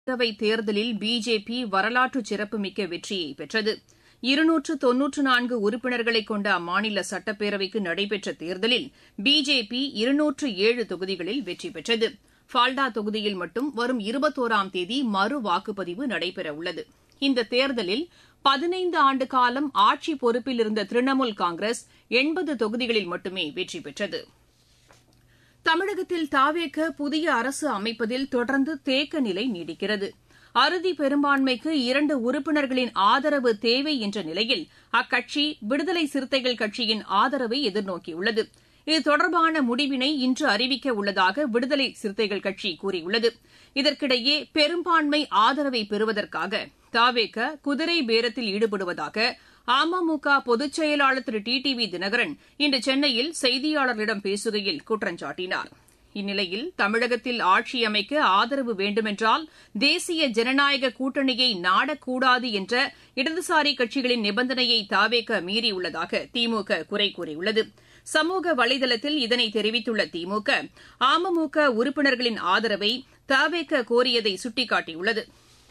மக்களவைத் தேர்தலில் பிஜேபி வரலாற்று சிறப்புமிக்க வெற்றியை பெற்றது இருநூற்று தொன்னூற்று நான்கு உறுப்பினர்களைக் கொண்ட அம்மாநில சட்டப்பேரவைக்கு நடைபெற்ற தேர்தலில் பிஜேபி இருநூற்று ஏழு தொகுதிகளில் வெற்றி பெற்றது ஃபால்டா தொகுதியில் மட்டும் வரும் இருபத்தோராம் தேதி மறு வாக்குப்பதிவு நடைபெறவுள்ளது இந்த தேர்தலில் பதினைந்து ஆண்டு காலம் ஆட்சி பொறுப்பில் இருந்த திரிணாமுல் காங்கிரஸ் எண்பது தொகுதிகளில் மட்டுமே வெற்றி பெற்றது தமிழகத்தில் தாவேக புதிய அரசு அமைப்பதில் தொடர்ந்து தேக்க நிலை நீடிக்கிறது அறுதி பெரும்பான்மைக்கு இரண்டு உறுப்பினர்களின் ஆதரவு தேவை என்ற நிலையில் அக்கட்சி விடுதலை சிறுத்தைகள் கட்சியின் ஆதரவை எதிர்நோக்கியுள்ளது இது தொடர்பான முடிவினை இன்று அறிவிக்க உள்ளதாக விடுதலை சிறுத்தைகள் கட்சி கூறியுள்ளது இதற்கிடையே பெரும்பான்மை ஆதரவை பெறுவதற்காக தாவேக குதிரை பேரத்தில் ஈடுபடுவதாக அமமுக பொதுச் செயலாளர் திரு டி டி வி தினகரன் இன்று சென்னையில் செய்தியாளர்களிடம் பேசுகையில் குற்றம் சாட்டினார் இந்நிலையில் தமிழகத்தில் ஆட்சி அமைக்க ஆதரவு வேண்டுமென்றால் தேசிய ஜனநாயக கூட்டணியை நாடக்கூடாது என்ற இடதுசாரி கட்சிகளின் நிபந்தனையை தாவேக மீறியுள்ளதாக திமுக குறை கூறியுள்ளது சமூக வலைதளத்தில் இதனை தெரிவித்துள்ள திமுக அமமுக உறுப்பினர்களின் ஆதரவை தாவேக கோரியதை சுட்டிக்காட்டியுள்ளது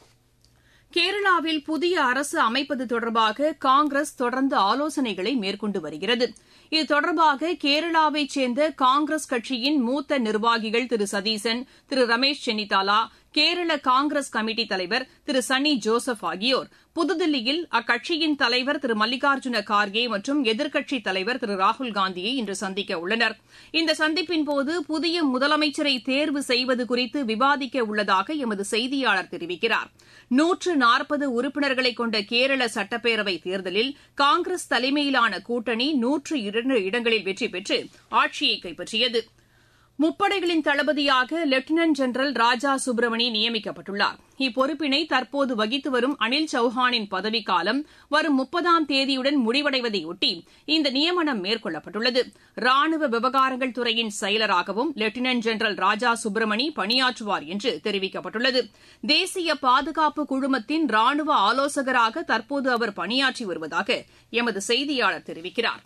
கேரளாவில் புதிய அரசு அமைப்பது தொடர்பாக காங்கிரஸ் தொடர்ந்து ஆலோசனைகளை மேற்கொண்டு வருகிறது இது தொடர்பாக கேரளாவைச் சேர்ந்த காங்கிரஸ் கட்சியின் மூத்த நிர்வாகிகள் திரு சதீசன் திரு ரமேஷ் சென்னிதாலா கேரள காங்கிரஸ் கமிட்டி தலைவர் திரு சன்னி ஜோசப் ஆகியோர் புதுதில்லியில் அக்கட்சியின் தலைவர் திரு மல்லிகார்ஜுன கார்கே மற்றும் எதிர்க்கட்சித் தலைவர் திரு ராகுல்காந்தியை இன்று சந்திக்க உள்ளனர் இந்த சந்திப்பின்போது புதிய முதலமைச்சரை தேர்வு செய்வது குறித்து விவாதிக்க உள்ளதாக எமது செய்தியாளர் தெரிவிக்கிறார் நூற்று நாற்பது உறுப்பினர்களை கொண்ட கேரள சட்டப்பேரவை தேர்தலில் காங்கிரஸ் தலைமையிலான கூட்டணி நூற்று இரண்டு இடங்களில் வெற்றி பெற்று ஆட்சியை கைப்பற்றியது முப்படைகளின் தளபதியாக லெப்டினன்ட் ஜெனரல் ராஜா சுப்பிரமணி நியமிக்கப்பட்டுள்ளார் இப்பொறுப்பினை தற்போது வகித்து வரும் அனில் சௌஹானின் பதவிக்காலம் வரும் முப்பதாம் தேதியுடன் முடிவடைவதையொட்டி இந்த நியமனம் மேற்கொள்ளப்பட்டுள்ளது ராணுவ விவகாரங்கள் துறையின் செயலராகவும் லெப்டினன்ட் ஜெனரல் ராஜா சுப்பிரமணி பணியாற்றுவார் என்று தெரிவிக்கப்பட்டுள்ளது தேசிய பாதுகாப்பு குழுமத்தின் ராணுவ ஆலோசகராக தற்போது அவர் பணியாற்றி வருவதாக எமது செய்தியாளர் தெரிவிக்கிறார்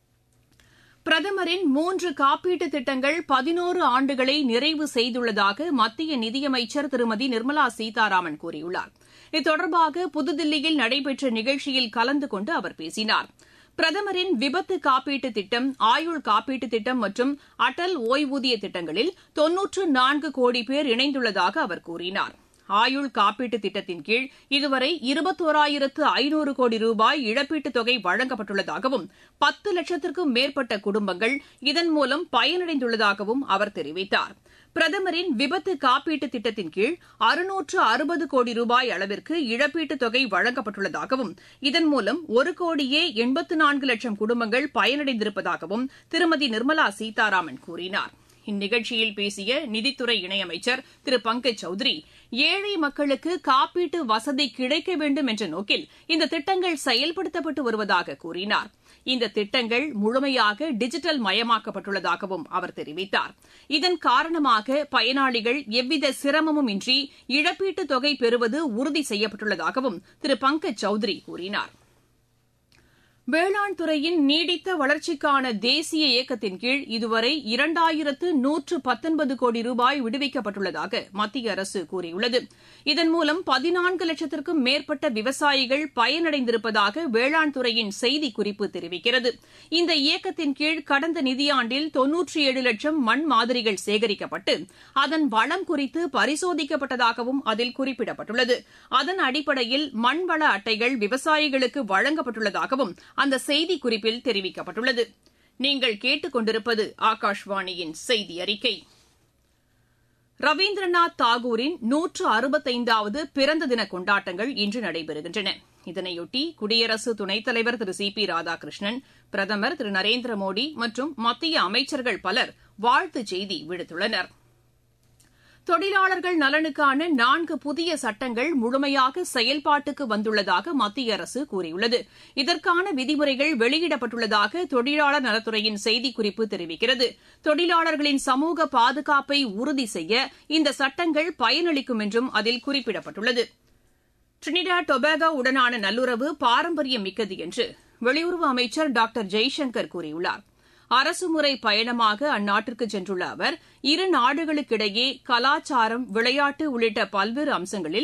பிரதமரின் மூன்று காப்பீட்டு திட்டங்கள் பதினோரு ஆண்டுகளை நிறைவு செய்துள்ளதாக மத்திய நிதியமைச்சர் திருமதி நிர்மலா சீதாராமன் கூறியுள்ளார் இது தொடர்பாக புதுதில்லியில் நடைபெற்ற நிகழ்ச்சியில் கலந்து கொண்டு அவர் பேசினார் பிரதமரின் விபத்து காப்பீட்டு திட்டம் ஆயுள் காப்பீட்டு திட்டம் மற்றும் அடல் ஓய்வூதிய திட்டங்களில் தொன்னூற்று நான்கு கோடி பேர் இணைந்துள்ளதாக அவர் கூறினார் ஆயுள் காப்பீட்டு திட்டத்தின் கீழ் இதுவரை இருபத்தோராயிரத்து ஐநூறு கோடி ரூபாய் இழப்பீட்டுத் தொகை வழங்கப்பட்டுள்ளதாகவும் பத்து லட்சத்திற்கும் மேற்பட்ட குடும்பங்கள் இதன் மூலம் பயனடைந்துள்ளதாகவும் அவர் தெரிவித்தார் பிரதமரின் விபத்து காப்பீட்டு திட்டத்தின் கீழ் அறுநூற்று அறுபது கோடி ரூபாய் அளவிற்கு இழப்பீட்டுத் தொகை வழங்கப்பட்டுள்ளதாகவும் இதன் மூலம் ஒரு கோடியே எண்பத்து நான்கு லட்சம் குடும்பங்கள் பயனடைந்திருப்பதாகவும் திருமதி நிர்மலா சீதாராமன் கூறினார் இந்நிகழ்ச்சியில் பேசிய நிதித்துறை இணையமைச்சர் திரு பங்கஜ் சௌத்ரி ஏழை மக்களுக்கு காப்பீட்டு வசதி கிடைக்க வேண்டும் என்ற நோக்கில் இந்த திட்டங்கள் செயல்படுத்தப்பட்டு வருவதாக கூறினார் இந்த திட்டங்கள் முழுமையாக டிஜிட்டல் மயமாக்கப்பட்டுள்ளதாகவும் அவர் தெரிவித்தார் இதன் காரணமாக பயனாளிகள் எவ்வித சிரமமும் இன்றி இழப்பீட்டுத் தொகை பெறுவது உறுதி செய்யப்பட்டுள்ளதாகவும் திரு பங்கஜ் சௌத்ரி கூறினார் வேளாண் துறையின் நீடித்த வளர்ச்சிக்கான தேசிய இயக்கத்தின் கீழ் இதுவரை இரண்டாயிரத்து நூற்று பத்தொன்பது கோடி ரூபாய் விடுவிக்கப்பட்டுள்ளதாக மத்திய அரசு கூறியுள்ளது இதன் மூலம் பதினான்கு லட்சத்திற்கும் மேற்பட்ட விவசாயிகள் பயனடைந்திருப்பதாக வேளாண் துறையின் செய்திக்குறிப்பு தெரிவிக்கிறது இந்த இயக்கத்தின் கீழ் கடந்த நிதியாண்டில் தொன்னூற்றி ஏழு லட்சம் மண் மாதிரிகள் சேகரிக்கப்பட்டு அதன் வளம் குறித்து பரிசோதிக்கப்பட்டதாகவும் அதில் குறிப்பிடப்பட்டுள்ளது அதன் அடிப்படையில் மண்வள அட்டைகள் விவசாயிகளுக்கு வழங்கப்பட்டுள்ளதாகவும் அந்த செய்திக்குறிப்பில் தெரிவிக்கப்பட்டுள்ளது நீங்கள் கேட்டுக் கொண்டிருப்பது ஆகாஷ்வாணியின் செய்தி அறிக்கை ரவீந்திரநாத் தாகூரின் நூற்று அறுபத்தைந்தாவது பிறந்த தின கொண்டாட்டங்கள் இன்று நடைபெறுகின்றன இதனையொட்டி குடியரசு துணைத் தலைவர் திரு சி பி ராதாகிருஷ்ணன் பிரதமர் திரு நரேந்திர மோடி மற்றும் மத்திய அமைச்சர்கள் பலர் வாழ்த்துச் செய்தி விடுத்துள்ளனா் தொழிலாளர்கள் நலனுக்கான நான்கு புதிய சட்டங்கள் முழுமையாக செயல்பாட்டுக்கு வந்துள்ளதாக மத்திய அரசு கூறியுள்ளது இதற்கான விதிமுறைகள் வெளியிடப்பட்டுள்ளதாக தொழிலாளர் நலத்துறையின் செய்திக்குறிப்பு தெரிவிக்கிறது தொழிலாளர்களின் சமூக பாதுகாப்பை உறுதி செய்ய இந்த சட்டங்கள் பயனளிக்கும் என்றும் அதில் குறிப்பிடப்பட்டுள்ளது டிரினிடா டொபாகோ உடனான நல்லுறவு பாரம்பரியம் மிக்கது என்று வெளியுறவு அமைச்சர் டாக்டர் ஜெய்சங்கர் கூறியுள்ளார் அரசுமுறை பயணமாக அந்நாட்டிற்கு சென்றுள்ள அவர் இரு நாடுகளுக்கிடையே கலாச்சாரம் விளையாட்டு உள்ளிட்ட பல்வேறு அம்சங்களில்